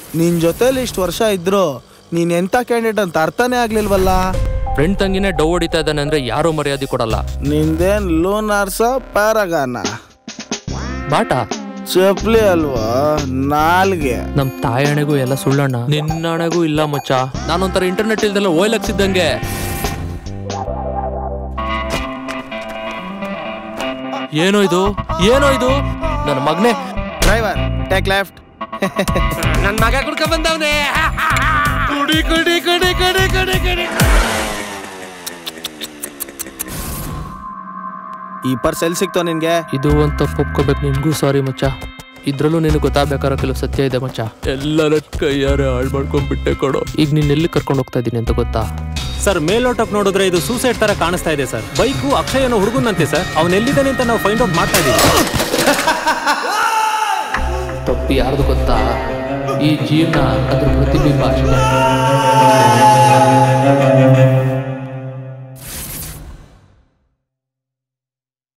ನಿನ್ ಜೊತೆಲಿ ಇಷ್ಟು ವರ್ಷ ಇದ್ರು ನೀನ್ ಎಂತ ಕ್ಯಾಂಡಿಡೇಟ್ ಅಂತ ಅರ್ಥನೇ ಆಗ್ಲಿಲ್ವಲ್ಲ ಫ್ರೆಂಡ್ ತಂಗಿನೇ ಡವ್ ಹೊಡಿತಾ ಇದ್ದಾನೆ ಅಂದ್ರೆ ಯಾರು ಮರ್ಯಾದೆ ಕೊಡಲ್ಲ ನಿಂದೇನ್ ಲೂನಾರ್ಸ ಪ್ಯಾರಗಾನ ಬಾಟಾ ಚಪ್ಲಿ ಅಲ್ವಾ ನಾಲ್ಗೆ ನಮ್ ತಾಯಣೆಗೂ ಎಲ್ಲ ಸುಳ್ಳಣ್ಣ ನಿನ್ನಣೆಗೂ ಇಲ್ಲ ಮಚ್ಚ ನಾನೊಂಥರ ಇಂಟರ್ನೆಟ್ ಇಲ್ದೆಲ್ಲ ಓಯ್ಲಕ್ಸಿದ್ದಂಗೆ ಏನೋ ಇದು ಏನೋ ಇದು ನನ್ನ ಮಗನೇ ಡ್ರೈವರ್ ಟೇಕ್ ಲೆಫ್ಟ್ ನನ್ನ ಮಗ ಕುಡ್ಕ ಬಂದವನೇ ಕುಡಿ ಕುಡಿ ಕುಡಿ ಕುಡಿ ಕುಡಿ ಕುಡಿ ಈ ಪರ್ಸ್ ಎಲ್ಲಿ ಸಿಕ್ತೋ ನಿನ್ಗೆ ಇದು ಒಂದು ತಪ್ಪು ಒಪ್ಕೋಬೇಕು ನಿನ್ಗೂ ಸಾರಿ ಮಚ್ಚ ಇದ್ರಲ್ಲೂ ನಿನಗೆ ಗೊತ್ತಾಗಬೇಕಾರೋ ಕೆಲವು ಸತ್ಯ ಇದೆ ಮಚ್ಚ ಎಲ್ಲರ ಕೈಯಾರೆ ಹಾಳು ಮಾಡ್ಕೊಂಡ್ಬಿಟ್ಟೆ ಕೊಡು ಈಗ ನೀನ್ ಎಲ್ಲಿ ಕರ್ಕೊಂಡು ಹೋಗ್ತಾ ಇದ್ದೀನಿ ಅಂತ ಗೊತ್ತಾ ಸರ್ ಮೇಲ್ನೋಟಕ್ಕೆ ನೋಡಿದ್ರೆ ಇದು ಸೂಸೈಡ್ ತರ ಕಾಣಿಸ್ತಾ ಇದೆ ಸರ್ ಬೈಕು ಅಕ್ಷಯ್ ಅನ್ನೋ ಹುಡುಗನಂತೆ ಸರ್ ಅವ್ನು ಎಲ್ಲಿದ್ದಾನೆ ಅಂತ ನಾವು ಫೈಂಡ್ ಔಟ್ ಮಾಡ್ತಾ ಇದೀವಿ ತಪ್ಪು ಯಾರ್ದು ಗೊತ್ತಾ ಈ ಜೀವನ ಅದ್ರ ಪ್ರತಿಬಿಂಬ ಅಷ್ಟೇ